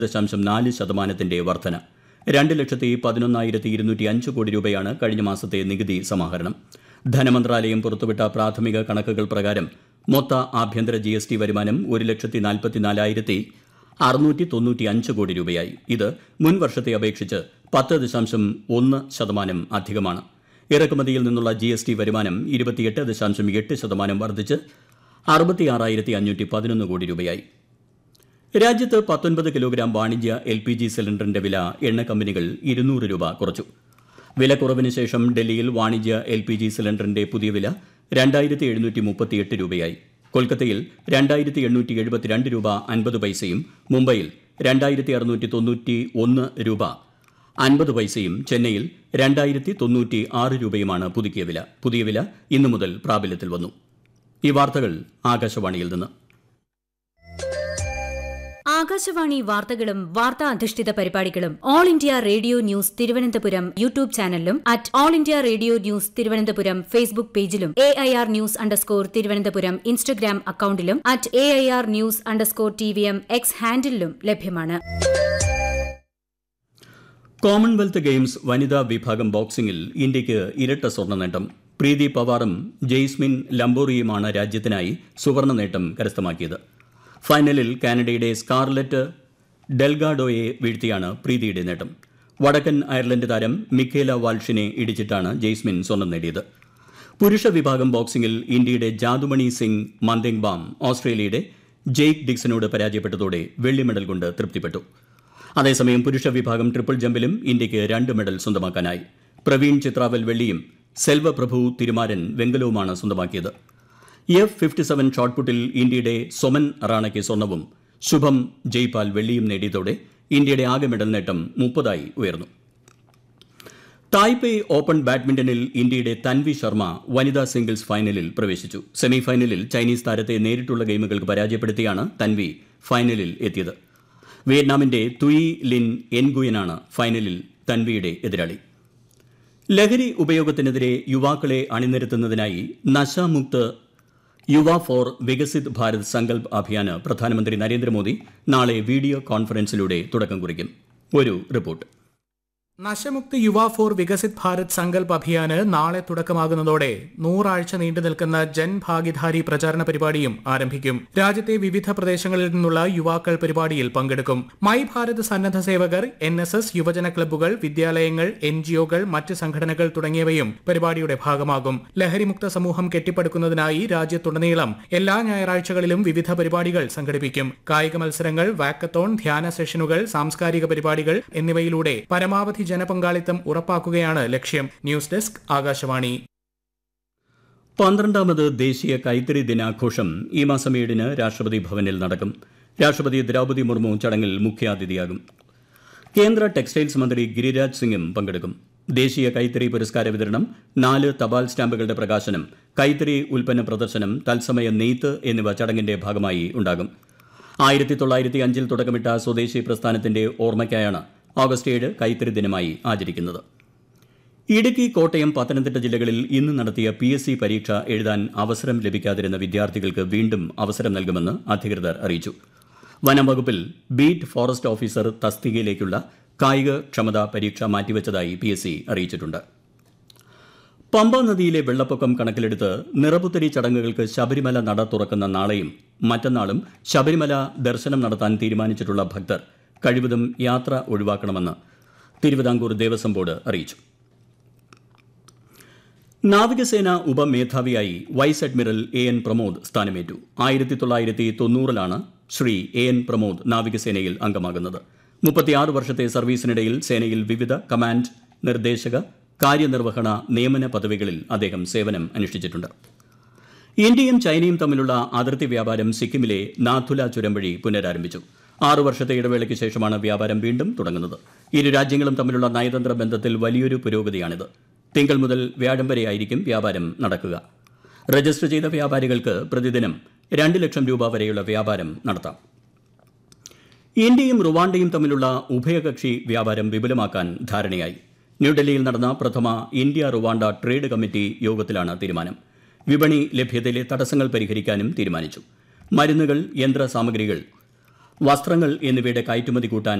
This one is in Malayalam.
ദശാംശം നാല് ശതമാനത്തിന്റെ വർധന രണ്ട് ലക്ഷത്തി പതിനൊന്നായിരത്തി ഇരുന്നൂറ്റി അഞ്ച് കോടി രൂപയാണ് കഴിഞ്ഞ മാസത്തെ നികുതി സമാഹരണം ധനമന്ത്രാലയം പുറത്തുവിട്ട പ്രാഥമിക കണക്കുകൾ പ്രകാരം മൊത്ത ആഭ്യന്തര ജി എസ് ടി വരുമാനം ഒരു ലക്ഷത്തി നാൽപ്പത്തിനാലായിരത്തി അറുന്നൂറ്റി തൊണ്ണൂറ്റി അഞ്ച് കോടി രൂപയായി ഇത് മുൻ വർഷത്തെ അപേക്ഷിച്ച് പത്ത് ദശാംശം ഒന്ന് ശതമാനം അധികമാണ് ഇറക്കുമതിയിൽ നിന്നുള്ള ജി എസ് ടി വരുമാനം ഇരുപത്തിയെട്ട് ദശാംശം എട്ട് ശതമാനം വർദ്ധിച്ച് അറുപത്തിയാറായിരത്തി അഞ്ഞൂറ്റി പതിനൊന്ന് കോടി രൂപയായി രാജ്യത്ത് പത്തൊൻപത് കിലോഗ്രാം വാണിജ്യ എൽ പി ജി സിലിണ്ടറിന്റെ വില എണ്ണ കമ്പനികൾ ഇരുന്നൂറ് രൂപ കുറച്ചു വിലക്കുറവിന് ശേഷം ഡൽഹിയിൽ വാണിജ്യ എൽ പി ജി സിലിണ്ടറിന്റെ പുതിയ വില രണ്ടായിരത്തി എഴുന്നൂറ്റി മുപ്പത്തിയെട്ട് രൂപയായി കൊൽക്കത്തയിൽ രണ്ടായിരത്തി എണ്ണൂറ്റി എഴുപത്തിരണ്ട് രൂപ അൻപത് പൈസയും മുംബൈയിൽ രണ്ടായിരത്തി അറുന്നൂറ്റി തൊണ്ണൂറ്റി ഒന്ന് രൂപ അൻപത് പൈസയും ചെന്നൈയിൽ രണ്ടായിരത്തി തൊണ്ണൂറ്റി ആറ് രൂപയുമാണ് പുതുക്കിയ വില പുതിയ വില ഇന്നു മുതൽ പ്രാബല്യത്തിൽ വന്നു ഈ വാർത്തകൾ ആകാശവാണിയിൽ നിന്ന് ആകാശവാണി വാർത്തകളും വാർത്താ അധിഷ്ഠിത പരിപാടികളും All India Radio News Thiruvananthapuram YouTube ചാനലിലും at All India Radio News Thiruvananthapuram Facebook പേജിലും A I R news underscore Thiruvananthapuram Instagram അക്കൌണ്ടിലും at A I R news underscore T V M X ഹാൻഡിലും ലഭ്യമാണ് കോമൺവെൽത്ത് ഗെയിംസ് വനിതാ വിഭാഗം ബോക്സിംഗിൽ ഇന്ത്യയ്ക്ക് ഇരട്ട സ്വർണ്ണ നേട്ടം പ്രീതി പവാറും ജെയ്സ്മിൻ ലംബോറിയുമാണ് രാജ്യത്തിനായി സുവർണ്ണ നേട്ടം കരസ്ഥമാക്കിയത് ഫൈനലിൽ കാനഡയുടെ സ്കാർലറ്റ് ഡെൽഗാഡോയെ വീഴ്ത്തിയാണ് പ്രീതിയുടെ നേട്ടം വടക്കൻ അയർലൻഡ് താരം മിക്കേല വാൾഷിനെ ഇടിച്ചിട്ടാണ് ജെയ്സ്മിൻ സ്വർണം നേടിയത് പുരുഷ വിഭാഗം ബോക്സിംഗിൽ ഇന്ത്യയുടെ ജാദുമണി സിംഗ് മന്ദേങ്ബാം ഓസ്ട്രേലിയയുടെ ജെയ്ക്ക് ഡിക്സനോട് പരാജയപ്പെട്ടതോടെ വെള്ളി മെഡൽ കൊണ്ട് തൃപ്തിപ്പെട്ടു അതേസമയം പുരുഷ വിഭാഗം ട്രിപ്പിൾ ജമ്പിലും ഇന്ത്യയ്ക്ക് രണ്ട് മെഡൽ സ്വന്തമാക്കാനായി പ്രവീൺ ചിത്രാവൽ വെള്ളിയും സെൽവപ്രഭു തിരുമാരൻ വെങ്കലവുമാണ് സ്വന്തമാക്കിയത് എഫ് ഫിഫ്റ്റി സെവൻ ഷോട്ട്പുട്ടിൽ ഇന്ത്യയുടെ സൊമൻ റാണയ്ക്ക് സ്വർണവും ശുഭം ജയ്പാൽ വെള്ളിയും നേടിയതോടെ ഇന്ത്യയുടെ ആകെ മെഡൽ നേട്ടം മുപ്പതായി ഉയർന്നു തായ്പേയ് ഓപ്പൺ ബാഡ്മിന്റണിൽ ഇന്ത്യയുടെ തൻവി ശർമ്മ വനിതാ സിംഗിൾസ് ഫൈനലിൽ പ്രവേശിച്ചു സെമിഫൈനലിൽ ചൈനീസ് താരത്തെ നേരിട്ടുള്ള ഗെയിമുകൾക്ക് പരാജയപ്പെടുത്തിയാണ് തൻവി ഫൈനലിൽ എത്തിയത് വിയറ്റ്നാമിന്റെ തുയി ലിൻ എൻഗുയനാണ് ഫൈനലിൽ തൻവിയുടെ എതിരാളി ലഹരി ഉപയോഗത്തിനെതിരെ യുവാക്കളെ അണിനിരത്തുന്നതിനായി നശാമുക്ത് യുവ ഫോർ വികസിത് ഭാരത് സങ്കൽപ് അഭിയാന് പ്രധാനമന്ത്രി നരേന്ദ്രമോദി നാളെ വീഡിയോ കോൺഫറൻസിലൂടെ തുടക്കം കുറിക്കും ഒരു റിപ്പോർട്ട് നശമുക്ത് യുവ ഫോർ വികസിത് ഭാരത് സങ്കൽപ് അഭിയാന് നാളെ തുടക്കമാകുന്നതോടെ നൂറാഴ്ച നീണ്ടു നിൽക്കുന്ന ജൻ ഭാഗിധാരി പ്രചാരണ പരിപാടിയും ആരംഭിക്കും രാജ്യത്തെ വിവിധ പ്രദേശങ്ങളിൽ നിന്നുള്ള യുവാക്കൾ പരിപാടിയിൽ പങ്കെടുക്കും മൈ ഭാരത് സന്നദ്ധ സേവകർ എൻ എസ് എസ് യുവജന ക്ലബ്ബുകൾ വിദ്യാലയങ്ങൾ എൻ ജിഒകൾ മറ്റ് സംഘടനകൾ തുടങ്ങിയവയും പരിപാടിയുടെ ഭാഗമാകും ലഹരിമുക്ത സമൂഹം കെട്ടിപ്പടുക്കുന്നതിനായി രാജ്യത്തുടനീളം എല്ലാ ഞായറാഴ്ചകളിലും വിവിധ പരിപാടികൾ സംഘടിപ്പിക്കും കായിക മത്സരങ്ങൾ വാക്കത്തോൺ ധ്യാന സെഷനുകൾ സാംസ്കാരിക പരിപാടികൾ എന്നിവയിലൂടെ പരമാവധി ജനപങ്കാളിത്തം ഉറപ്പാക്കുകയാണ് ലക്ഷ്യം ന്യൂസ് ഡെസ്ക് ആകാശവാണി പന്ത്രണ്ടാമത് ദേശീയ കൈത്തറി ദിനാഘോഷം ഈ മാസം ഏഴിന് രാഷ്ട്രപതി ഭവനിൽ നടക്കും രാഷ്ട്രപതി ദ്രൗപദി മുർമു ചടങ്ങിൽ മുഖ്യാതിഥിയാകും കേന്ദ്ര ടെക്സ്റ്റൈൽസ് മന്ത്രി ഗിരിരാജ് സിംഗും പങ്കെടുക്കും ദേശീയ കൈത്തറി പുരസ്കാര വിതരണം നാല് തപാൽ സ്റ്റാമ്പുകളുടെ പ്രകാശനം കൈത്തറി ഉൽപ്പന്ന പ്രദർശനം തത്സമയ നെയ്ത്ത് എന്നിവ ചടങ്ങിന്റെ ഭാഗമായി ഉണ്ടാകും ആയിരത്തി തൊള്ളായിരത്തി അഞ്ചിൽ തുടക്കമിട്ട സ്വദേശി പ്രസ്ഥാനത്തിന്റെ ഓർമ്മയ്ക്കായാണ് ഓഗസ്റ്റ് ഏഴ് കൈത്തറി ദിനമായി ആചരിക്കുന്നത് ഇടുക്കി കോട്ടയം പത്തനംതിട്ട ജില്ലകളിൽ ഇന്ന് നടത്തിയ പി എസ് സി പരീക്ഷ എഴുതാൻ അവസരം ലഭിക്കാതിരുന്ന വിദ്യാർത്ഥികൾക്ക് വീണ്ടും അവസരം നൽകുമെന്ന് അധികൃതർ അറിയിച്ചു വനം വകുപ്പിൽ ബീറ്റ് ഫോറസ്റ്റ് ഓഫീസർ തസ്തികയിലേക്കുള്ള കായിക ക്ഷമതാ പരീക്ഷ മാറ്റിവെച്ചതായി പി എസ് സി അറിയിച്ചിട്ടുണ്ട് പമ്പ നദിയിലെ വെള്ളപ്പൊക്കം കണക്കിലെടുത്ത് നിറപുത്തരി ചടങ്ങുകൾക്ക് ശബരിമല നട തുറക്കുന്ന നാളെയും മറ്റന്നാളും ശബരിമല ദർശനം നടത്താൻ തീരുമാനിച്ചിട്ടുള്ള ഭക്തർ കഴിവതും യാത്ര ഒഴിവാക്കണമെന്ന് തിരുവിതാംകൂർ ദേവസ്വം ബോർഡ് അറിയിച്ചു നാവികസേന ഉപമേധാവിയായി vice admiral A N Pramod സ്ഥാനമേറ്റു ആയിരത്തി തൊള്ളായിരത്തി തൊണ്ണൂറിലാണ് ശ്രീ എ എൻ പ്രമോദ് നാവികസേനയിൽ അംഗമാകുന്നത് മുപ്പത്തിയാറ് വർഷത്തെ സർവീസിനിടയിൽ സേനയിൽ വിവിധ കമാൻഡ് നിർദ്ദേശക കാര്യനിർവഹണ നിയമന പദവികളിൽ അദ്ദേഹം സേവനം അനുഷ്ഠിച്ചിട്ടുണ്ട് ഇന്ത്യയും ചൈനയും തമ്മിലുള്ള അതിർത്തി വ്യാപാരം സിക്കിമിലെ നാഥുല ചുരം വഴി പുനരാരംഭിച്ചു ആറു വർഷത്തെ ഇടവേളയ്ക്ക് ശേഷമാണ് വ്യാപാരം വീണ്ടും തുടങ്ങുന്നത് ഇരു രാജ്യങ്ങളും തമ്മിലുള്ള നയതന്ത്ര ബന്ധത്തിൽ വലിയൊരു പുരോഗതിയാണിത് തിങ്കൾ മുതൽ വ്യാഴം വരെയായിരിക്കും വ്യാപാരം നടക്കുക രജിസ്റ്റർ ചെയ്ത വ്യാപാരികൾക്ക് പ്രതിദിനം രണ്ട് ലക്ഷം രൂപ വരെയുള്ള വ്യാപാരം നടത്താം ഇന്ത്യയും റുവാണ്ടയും തമ്മിലുള്ള ഉഭയകക്ഷി വ്യാപാരം വിപുലമാക്കാൻ ധാരണയായി ന്യൂഡൽഹിയിൽ നടന്ന പ്രഥമ ഇന്ത്യ റുവാണ്ട ട്രേഡ് കമ്മിറ്റി യോഗത്തിലാണ് തീരുമാനം വിപണി ലഭ്യതയിലെ തടസ്സങ്ങൾ പരിഹരിക്കാനും തീരുമാനിച്ചു മരുന്നുകൾ യന്ത്ര സാമഗ്രികൾ വസ്ത്രങ്ങൾ എന്നിവയുടെ കയറ്റുമതി കൂട്ടാൻ